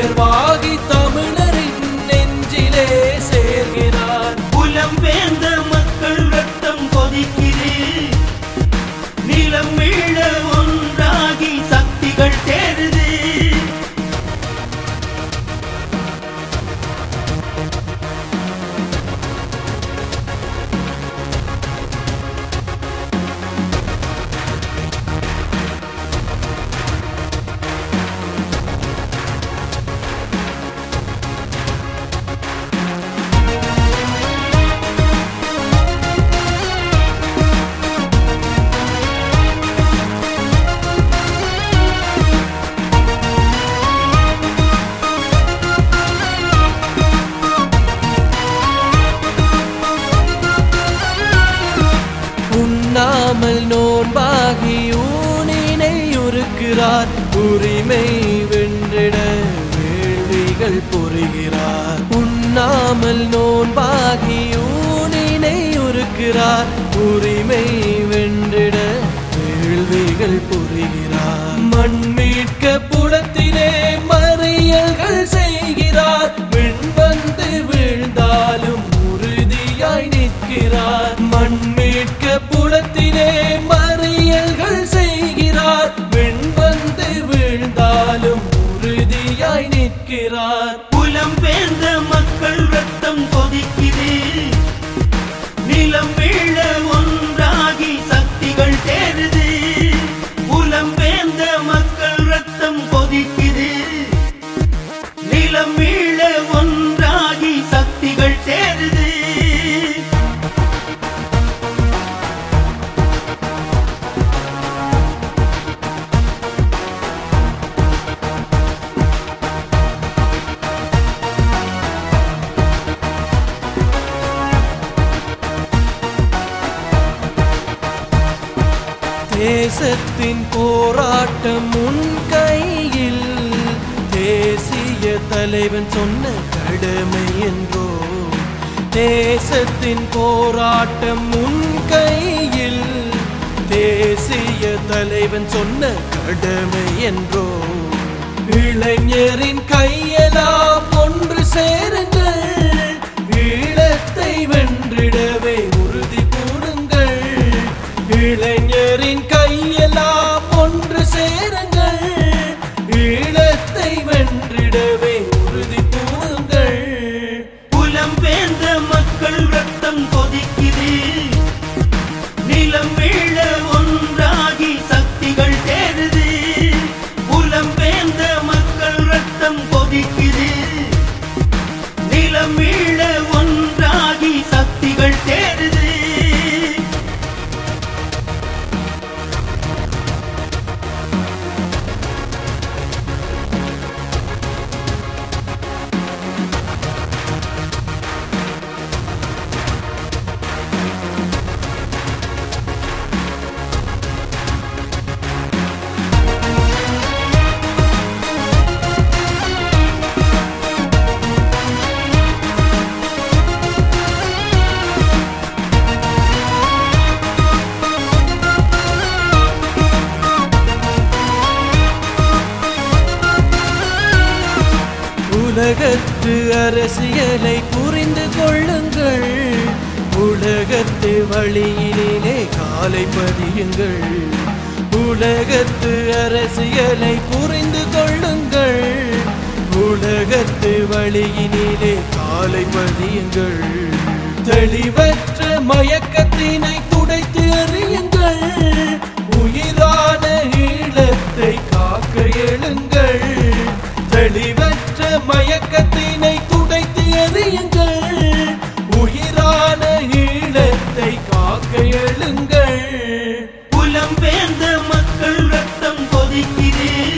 உயர்வாகி தமிழரின் நெஞ்சிலே சேர்கிறார் புலம் வேந்த மக்கள் ரத்தம் கொதிக்குது நிலம் மீள ஒன்றாகி சக்திகள் தேடுது உண்ணாமல் நோன்பாகி ஊனினை உருக்கிறார் உரிமை வென்றிட வேள்விகள் புரிகிறார் உண்ணாமல் நோன்பாகி ஊனினை உருக்கிறார் உரிமை வென்றிட வேள்விகள் புரிகிறார் மண் மீட்க புலத்திலே மறியல்கள் செய்கிறார் விண் வந்து வீழ்ந்தாலும் உறுதியாய் நிற்கிறார் மண் மீட்க புலத்திலே மறியல்கள் செய்கிறார் விண் வந்து வீழ்ந்தாலும் உறுதியாய் நிற்கிறார் புலம் வேந்த மக்கள் ரத்தம் கொதிக்குது நிலம் மீள ஒன்றாகி சக்திகள் தேடுது புலம் வேந்த மக்கள் ரத்தம் கொதிக்குது நிலம் மீள ஒன்றாகி சக்திகள் தேடுது தேசத்தின் போராட்டம் உன் கையில் தேசிய தலைவன் சொன்ன கடமை என்றோ தேசத்தின் போராட்டம் உன் கையில் தேசிய தலைவன் சொன்ன கடமை என்றோ இளைஞரின் கையெல்லாம் ஒன்று சேருங்கள் ஈழத்தை வென்றிடவே உறுதி கூடுங்கள் இளைஞரின் கையெல்லாம் ஒன்று சேருங்கள் ஈழத்தை வென்றிடவே உறுதி கூடுங்கள் புலம் வேந்த மக்கள் ரத்தம் கொதிக்குது நிலம் மீள ஒன்றாகி சக்திகள் தேடுது புலம் வேந்த மக்கள் ரத்தம் கொதிக்குது நிலம் மீள ஒன்றாகி சக்திகள் தேடுது உலகத்து அரசியலை புரிந்து கொள்ளுங்கள் உலகத்து வழியிலே காலை பதியுங்கள் உலகத்து அரசியலை புரிந்து கொள்ளுங்கள் உலகத்து வழியினிலே காலை பதியுங்கள் தெளிவற்ற மயக்கத்தினை துடைத்து எறியுங்கள் உயிரான ஈழத்தை காக்க எழுங்கள் தெளிவற்ற மயக்கத்தினை துடைத்து எறியுங்கள் உயிரான ஈழத்தை காக்க எழுங்கள் புலம் வேந்த மக்கள் ரத்தம் கொதிக்குது